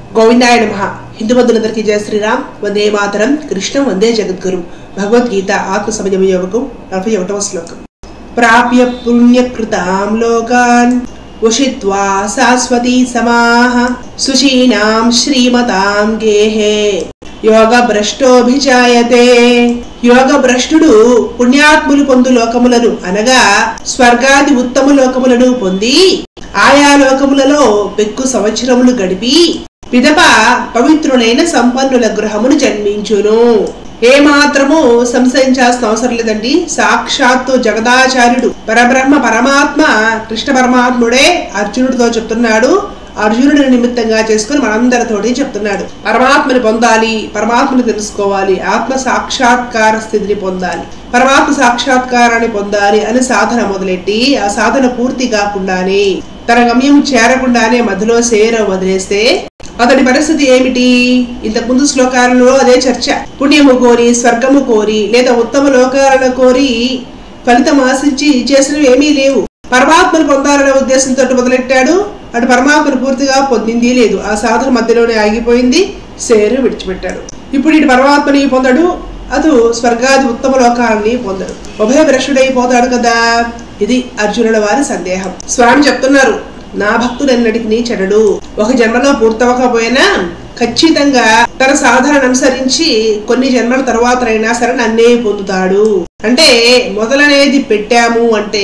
గోవిందాయ నమ హిందూ బంధువులందరికీ జయ శ్రీరామ్ వందే మాతరం కృష్ణం వందే జగద్గురు భగవద్గీత ఆత్మ సమయం యోగం నలభై ఒకటవ శ్లోకం ప్రాప్య పుణ్యకృతాం లోకాన్ ఉషిత్వా శాశ్వతీ సమాహ సుచీనాం శ్రీమతాం గేహే యోగ భ్రష్టోభిజాయతే యోగ భ్రష్టుడు పుణ్యాత్ములు పొందు లోకములను అనగా స్వర్గాది ఉత్తమ లోకములను పొంది ఆయా లోకములలో పెక్కు సంవత్సరములు గడిపి పిదప పవిత్రులైన సంపన్నుల గృహమును జన్మించును ఏ మాత్రము సంశయించాల్సిన అవసరం లేదండి సాక్షాత్తు జగదాచార్యుడు పరబ్రహ్మ పరమాత్మ కృష్ణ పరమాత్ముడే అర్జునుడితో చెప్తున్నాడు అర్జునుడిని నిమిత్తంగా చేసుకుని మనందరితోటి చెప్తున్నాడు పరమాత్మని పొందాలి పరమాత్మని తెలుసుకోవాలి ఆత్మ సాక్షాత్కార స్థితిని పొందాలి పరమాత్మ సాక్షాత్కారాన్ని పొందాలి అని సాధన మొదలెట్టి ఆ సాధన పూర్తి కాకుండానే తన గమ్యం చేరకుండానే మధ్యలో సేర వదిలేస్తే అతడి పరిస్థితి ఏమిటి ఇంతకు ముందు శ్లోకాలలో అదే చర్చ పుణ్యము కోరి స్వర్గము కోరి లేదా ఉత్తమ లోకాలను కోరి ఫలితం ఆశించి చేసినవి ఏమీ లేవు పరమాత్మను పొందాలనే ఉద్దేశంతో మొదలెట్టాడు అటు పరమాత్మను పూర్తిగా పొందింది లేదు ఆ సాధన మధ్యలోనే ఆగిపోయింది సేరు విడిచిపెట్టాడు ఇప్పుడు ఇటు పరమాత్మని పొందడు అటు స్వర్గాది ఉత్తమ లోకాలని పొందడు ఉభయ భ్రష్టుడైపోతాడు కదా ఇది అర్జునుల వారి సందేహం స్వామి చెప్తున్నారు నా భక్తులెన్నటికి చెడడు ఒక జన్మలో పూర్తవకపోయినా ఖచ్చితంగా తన సాధనను అనుసరించి కొన్ని జన్మల తర్వాత అయినా సరే నన్నే పొందుతాడు అంటే మొదలనేది పెట్టాము అంటే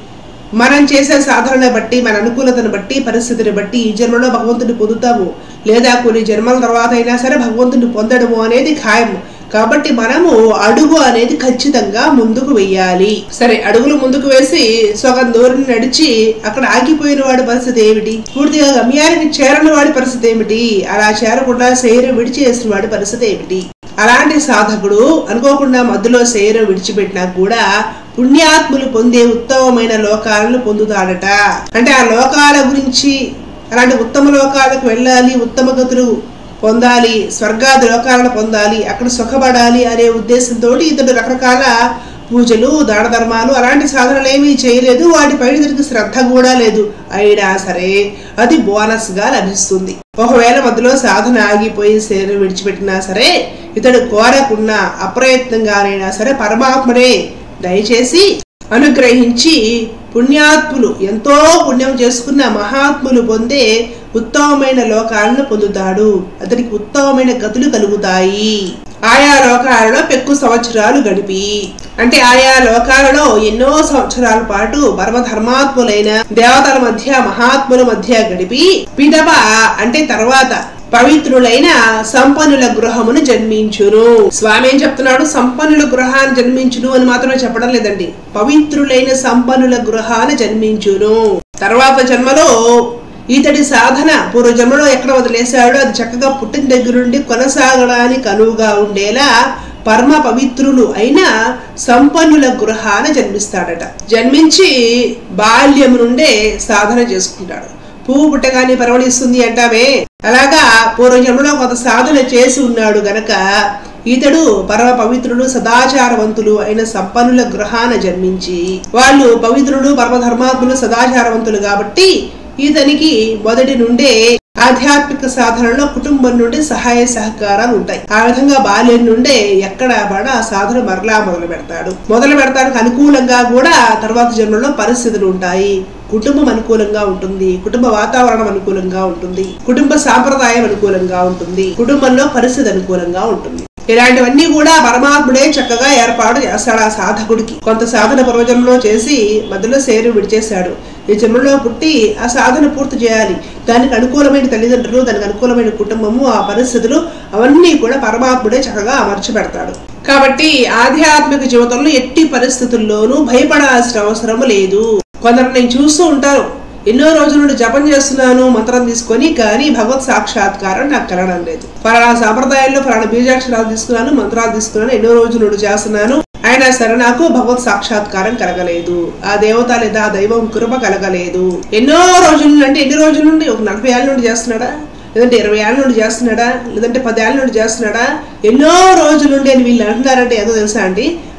మనం చేసే సాధనను బట్టి మన అనుకూలతను బట్టి పరిస్థితిని బట్టి ఈ జన్మలో భగవంతుని పొందుతాము లేదా కొన్ని జన్మల తర్వాత అయినా సరే భగవంతుని పొందడము అనేది ఖాయం కాబట్టి మనము అడుగు అనేది ఖచ్చితంగా ముందుకు వెయ్యాలి సరే అడుగులు ముందుకు వేసి సగం దూరం నడిచి అక్కడ ఆగిపోయిన వాడి పరిస్థితి ఏమిటి పూర్తిగా గమ్యానికి చేరని వాడి పరిస్థితి ఏమిటి అలా చేరకుండా శరీరం విడిచేసిన వాడి పరిస్థితి ఏమిటి అలాంటి సాధకుడు అనుకోకుండా మధ్యలో శరీరం విడిచిపెట్టినా కూడా పుణ్యాత్ములు పొందే ఉత్తమమైన లోకాలను పొందుతాడట అంటే ఆ లోకాల గురించి అలాంటి ఉత్తమ లోకాలకు వెళ్ళాలి ఉత్తమ గతులు పొందాలి స్వర్గాది లోకాలను పొందాలి అక్కడ సుఖపడాలి అనే ఉద్దేశంతో ఇతడు రకరకాల పూజలు దాన ధర్మాలు అలాంటి సాధనలు ఏమీ చేయలేదు వాటిపై ఇతనికి శ్రద్ధ కూడా లేదు అయినా సరే అది బోనస్ గా లభిస్తుంది ఒకవేళ మధ్యలో సాధన ఆగిపోయి శరీరం విడిచిపెట్టినా సరే ఇతడు కోరకున్నా అప్రయత్నంగానైనా సరే పరమాత్మనే దయచేసి అనుగ్రహించి పుణ్యాత్ములు ఎంతో పుణ్యం చేసుకున్న మహాత్ములు పొందే ఉత్తమమైన లోకాలను పొందుతాడు అతనికి ఉత్తమమైన గతులు కలుగుతాయి ఆయా లోకాలలో పెక్కు సంవత్సరాలు గడిపి అంటే ఆయా లోకాలలో ఎన్నో సంవత్సరాల పాటు పరమధర్మాత్ములైన దేవతల మధ్య మహాత్ముల మధ్య గడిపి పిదప అంటే తర్వాత పవిత్రులైన సంపన్నుల గృహమును జన్మించును స్వామి ఏం చెప్తున్నాడు సంపన్నుల గృహాన్ని జన్మించును అని మాత్రమే చెప్పడం లేదండి పవిత్రులైన సంపన్నుల గృహాన్ని జన్మించును తర్వాత జన్మలో ఇతడి సాధన పూర్వ జన్మలో ఎక్కడ వదిలేశాడో అది చక్కగా పుట్టిన దగ్గర నుండి కొనసాగడానికి అనువుగా ఉండేలా పరమ పవిత్రులు అయిన సంపన్నుల గృహాన జన్మిస్తాడట జన్మించి బాల్యం నుండే సాధన చేసుకుంటాడు పువ్వు పుట్టగానే పరవళిస్తుంది అంటావే అలాగా పూర్వజన్మలో కొంత సాధన చేసి ఉన్నాడు గనక ఇతడు పరమ పవిత్రులు సదాచారవంతులు అయిన సంపన్నుల గృహాన జన్మించి వాళ్ళు పవిత్రులు పరమ ధర్మాత్ములు సదాచారవంతులు కాబట్టి ఇతనికి మొదటి నుండే ఆధ్యాత్మిక సాధనలో కుటుంబం నుండి సహాయ సహకారాలు ఉంటాయి ఆ విధంగా బాల్యం నుండే ఎక్కడ పడ ఆ సాధన మరలా మొదలు పెడతాడు మొదలు పెడతానికి అనుకూలంగా కూడా తర్వాత జన్మలో పరిస్థితులు ఉంటాయి కుటుంబం అనుకూలంగా ఉంటుంది కుటుంబ వాతావరణం అనుకూలంగా ఉంటుంది కుటుంబ సాంప్రదాయం అనుకూలంగా ఉంటుంది కుటుంబంలో పరిస్థితి అనుకూలంగా ఉంటుంది ఇలాంటివన్నీ కూడా పరమాత్ముడే చక్కగా ఏర్పాటు చేస్తాడు ఆ సాధకుడికి కొంత సాధన పూర్వజన్మలో చేసి మధ్యలో శరీరం విడిచేశాడు ఈ జన్మలో పుట్టి ఆ సాధన పూర్తి చేయాలి దానికి అనుకూలమైన తల్లిదండ్రులు దానికి అనుకూలమైన కుటుంబము ఆ పరిస్థితులు అవన్నీ కూడా పరమాత్ముడే చక్కగా అమర్చి పెడతాడు కాబట్టి ఆధ్యాత్మిక జీవితంలో ఎట్టి పరిస్థితుల్లోనూ భయపడాల్సిన అవసరం లేదు కొందరు నేను చూస్తూ ఉంటాను ఎన్నో రోజుల నుండి జపం చేస్తున్నాను మంత్రం తీసుకొని కానీ భగవత్ సాక్షాత్కారం నాకు కలగడం లేదు ఫలానా సాంప్రదాయంలో ఫలానా బీజాక్షరాలు తీసుకున్నాను మంత్రాలు తీసుకున్నాను ఎన్నో రోజుల నుండి చేస్తున్నాను అయినా సరే నాకు భగవత్ సాక్షాత్కారం కలగలేదు ఆ దేవత లేదా ఆ దైవం కృప కలగలేదు ఎన్నో రోజుల నుండి అంటే ఎన్ని రోజుల నుండి ఒక నలభై ఏళ్ళ నుండి చేస్తున్నాడా లేదంటే ఇరవై ఏళ్ళ నుండి చేస్తున్నాడా లేదంటే పది ఏళ్ళ నుండి చేస్తున్నాడా ఎన్నో రోజుల నుండి అని వీళ్ళు అంటున్నారంటే ఏదో తెలుసా అండి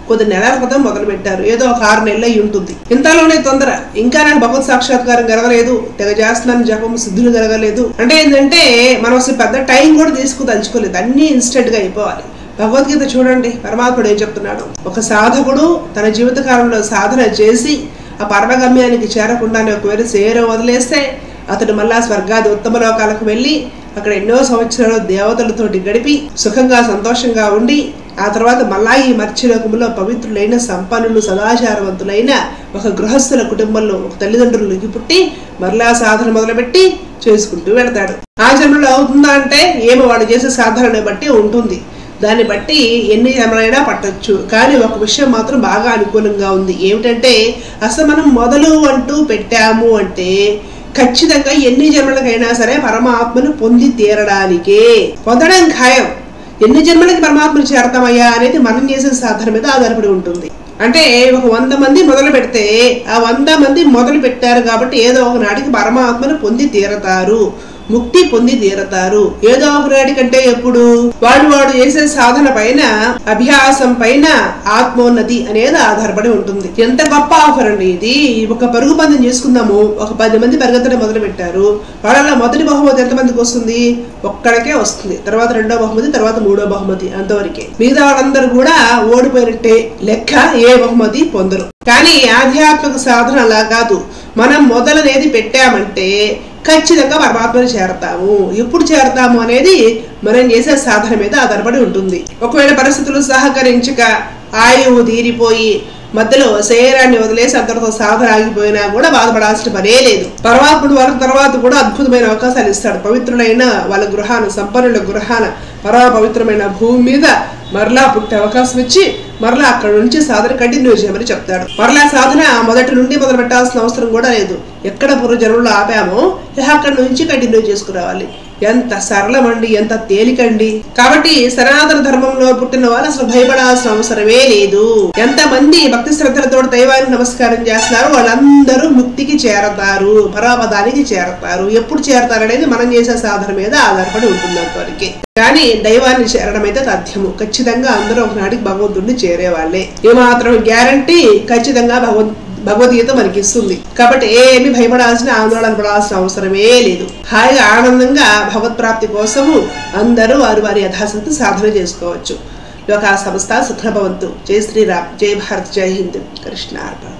కొద్ది నెలల క్రితం మొదలు పెట్టారు ఏదో ఒక ఆరు నెలలు అయి ఉంటుంది ఇంతలోనే తొందర ఇంకా నాకు భగవత్ సాక్షాత్కారం జరగలేదు తెగ చేస్తున్నాను జపం సిద్ధులు జరగలేదు అంటే ఏంటంటే మనం అసలు పెద్ద టైం కూడా తీసుకు తలుచుకోలేదు అన్ని ఇన్స్టెంట్ గా అయిపోవాలి భగవద్గీత చూడండి పరమాత్ముడు ఏం చెప్తున్నాడు ఒక సాధకుడు తన జీవిత కాలంలో సాధన చేసి ఆ పరమగమ్యానికి చేరకుండానే ఒకవేళ శరీరం వదిలేస్తే అతడు మళ్ళా స్వర్గాది ఉత్తమ లోకాలకు వెళ్ళి అక్కడ ఎన్నో సంవత్సరాలు దేవతలతోటి గడిపి సుఖంగా సంతోషంగా ఉండి ఆ తర్వాత మళ్ళా ఈ మర్చిలోకములో పవిత్రులైన సంపన్నులు సదాచారవంతులైన ఒక గృహస్థుల కుటుంబంలో ఒక తల్లిదండ్రులకి పుట్టి మరలా సాధన మొదలుపెట్టి చేసుకుంటూ వెళతాడు ఆ జన్మలో అవుతుందా అంటే ఏమో వాడు చేసే సాధనని బట్టి ఉంటుంది దాన్ని బట్టి ఎన్ని జన్మలైనా పట్టొచ్చు కానీ ఒక విషయం మాత్రం బాగా అనుకూలంగా ఉంది ఏమిటంటే అసలు మనం మొదలు అంటూ పెట్టాము అంటే ఖచ్చితంగా ఎన్ని జన్మలకైనా సరే పరమాత్మను పొంది తీరడానికే పొందడం ఖాయం ఎన్ని జన్మలకి పరమాత్మను చేరతామయ్యా అనేది మనం చేసే సాధన మీద ఆధారపడి ఉంటుంది అంటే ఒక వంద మంది మొదలు పెడితే ఆ వంద మంది మొదలు పెట్టారు కాబట్టి ఏదో ఒక నాటికి పరమాత్మను పొంది తీరతారు ముక్తి పొంది తీరతారు ఏదో ఒక నాటి కంటే ఎప్పుడు వాడు వాడు చేసే సాధన పైన అభ్యాసం పైన ఆత్మోన్నతి అనేది ఆధారపడి ఉంటుంది ఎంత గొప్ప ఆఫర్ అండి ఇది ఒక పరుగు పందెం చేసుకుందాము ఒక పది మంది పరిగెత్తడం మొదలు పెట్టారు వాళ్ళలో మొదటి బహుమతి ఎంతమందికి వస్తుంది ఒక్కడికే వస్తుంది తర్వాత రెండో బహుమతి తర్వాత మూడో బహుమతి అంతవరకే మిగతా వాళ్ళందరూ కూడా ఓడిపోయినట్టే లెక్క ఏ బహుమతి పొందరు కానీ ఆధ్యాత్మిక సాధన అలా కాదు మనం మొదలనేది పెట్టామంటే ఖచ్చితంగా పరమాత్మను చేరతాము ఎప్పుడు చేరతాము అనేది మనం చేసే సాధన మీద ఆధారపడి ఉంటుంది ఒకవేళ పరిస్థితులు సహకరించక ఆయువు తీరిపోయి మధ్యలో శరీరాన్ని వదిలేసి అంతటితో సాధన ఆగిపోయినా కూడా బాధపడాల్సిన పనే లేదు పరమాత్ముడు వారి తర్వాత కూడా అద్భుతమైన అవకాశాలు ఇస్తాడు పవిత్రులైన వాళ్ళ గృహాన సంపన్నుల గృహాన పరమ పవిత్రమైన భూమి మీద మరలా పుట్టే అవకాశం ఇచ్చి మరలా అక్కడ నుంచి సాధన కంటిన్యూ చేయమని చెప్తాడు మరలా సాధన మొదటి నుండి మొదలు పెట్టాల్సిన అవసరం కూడా లేదు ఎక్కడ పూర్వజన్మలో ఆపామో ఇక అక్కడ నుంచి కంటిన్యూ చేసుకురావాలి ఎంత సరళమండి ఎంత తేలికండి కాబట్టి సనాతన ధర్మంలో పుట్టిన వాళ్ళు అసలు భయపడాల్సిన అవసరమే లేదు ఎంత మంది భక్తి శ్రద్ధలతో దైవానికి నమస్కారం చేస్తున్నారు వాళ్ళందరూ ముక్తికి చేరతారు పరాపదానికి చేరతారు ఎప్పుడు చేరతారు అనేది మనం చేసే సాధన మీద ఆధారపడి ఉంటుంది అంతవరకే కానీ దైవాన్ని చేరడం అయితే తథ్యము ఖచ్చితంగా అందరూ ఒకనాటికి భగవంతుడిని చేరేవాళ్ళే ఏమాత్రం గ్యారంటీ ఖచ్చితంగా భగవంత్ భగవద్గీత మనకి ఇస్తుంది కాబట్టి ఏమి భయపడాల్సిన ఆందోళన పడాల్సిన అవసరమే లేదు హాయిగా ఆనందంగా భగవత్ప్రాప్తి కోసము అందరూ వారి వారి యథాశక్తి సాధన చేసుకోవచ్చు లోకా సంస్థ సుఖభవంతు జై శ్రీరామ్ జై భారత్ జై హింద్ కృష్ణార్పణ